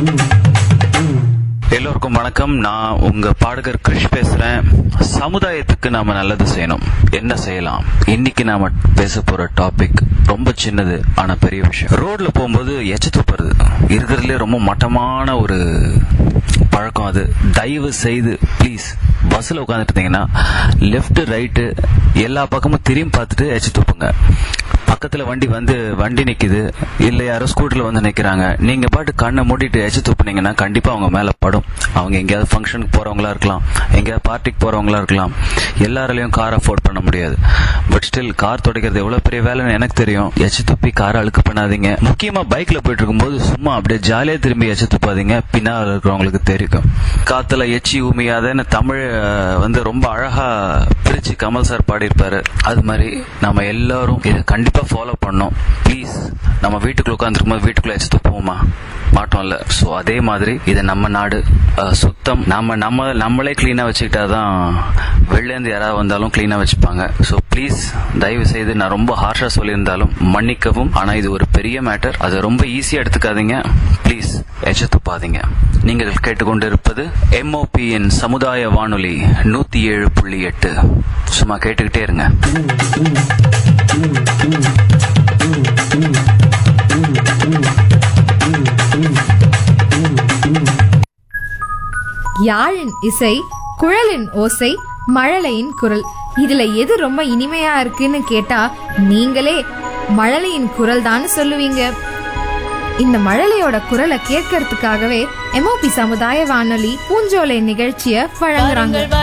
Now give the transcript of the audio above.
எல்லோருக்கும் வணக்கம் நான் உங்க பாடகர் கிருஷ் பேசுறேன் சமுதாயத்துக்கு நாம நல்லது செய்யணும் என்ன செய்யலாம் இன்னைக்கு நாம பேச போற டாபிக் ரொம்ப சின்னது ஆனா பெரிய விஷயம் ரோட்ல போகும்போது எச்ச துப்புறது இருக்கிறதுலே ரொம்ப மட்டமான ஒரு பழக்கம் அது தயவு செய்து ப்ளீஸ் பஸ்ல உட்காந்துட்டு இருந்தீங்கன்னா லெஃப்ட் ரைட்டு எல்லா பக்கமும் திரும்பி பார்த்துட்டு எச்ச துப்புங்க பக்கத்துல வண்டி வந்து வண்டி நிக்குது இல்ல யாரோ ஸ்கூட்டர்ல வந்து நிக்கிறாங்க நீங்க பாட்டு கண்ணை மூடிட்டு எச்சு துப்புனீங்கன்னா கண்டிப்பா அவங்க மேல படும் அவங்க எங்கேயாவது ஃபங்க்ஷனுக்கு போறவங்களா இருக்கலாம் எங்கேயாவது பார்ட்டிக்கு போறவங்களா இருக்கலாம் எல்லாராலையும் கார் அஃபோர்ட் பண்ண முடியாது பட் ஸ்டில் கார் துடைக்கிறது எவ்வளவு பெரிய வேலைன்னு எனக்கு தெரியும் எச்சு துப்பி காரை அழுக்கு பண்ணாதீங்க முக்கியமா பைக்ல போயிட்டு இருக்கும்போது சும்மா அப்படியே ஜாலியா திரும்பி எச்சு துப்பாதீங்க பின்னால் இருக்கிறவங்களுக்கு தெரியும் காத்துல எச்சி உமியாதன்னு தமிழ் அஹ், வந்து ரொம்ப அழகா பிரிச்சு கமல் சார் பாடியிருப்பாரு அது மாதிரி நம்ம எல்லாரும் இதை கண்டிப்பா ஃபாலோ பண்ணோம் ப்ளீஸ் நம்ம வீட்டுக்குள்ள உட்காந்துருக்கும் போது வீட்டுக்குள்ள எச்சு துப்புவோமா மாட்டோம்ல சோ அதே மாதிரி இது நம்ம நாடு அஹ், சுத்தம் நம்ம நம்ம நம்மளே கிளீனா வச்சுக்கிட்டாதான் வெளிலேருந்து யாராவது வந்தாலும் கிளீனா வச்சுப்பாங்க சோ ப்ளீஸ் தயவு செய்து நான் ரொம்ப ஹார்ஷா சொல்லியிருந்தாலும் மன்னிக்கவும் ஆனா இது ஒரு பெரிய மேட்டர் அதை ரொம்ப ஈஸியா எடுத்துக்காதீங்க ப்ளீஸ் எச்ச துப்பாதீங்க நீங்கள் கேட்டுக்கொண்டிருப்பது எம்ஓபியின் சமுதாய வானொலி நூத்தி ஏழு புள்ளி எட்டு சும்மா கேட்டுக்கிட்டே இருங்க யாழின் இசை குழலின் ஓசை மழலையின் குரல் இதுல எது ரொம்ப இனிமையா இருக்குன்னு கேட்டா நீங்களே மழலையின் குரல் தான் சொல்லுவீங்க இந்த மழலையோட குரலை கேட்கறதுக்காகவே எம்ஓபி சமுதாய வானொலி பூஞ்சோலை நிகழ்ச்சிய வழங்குறாங்க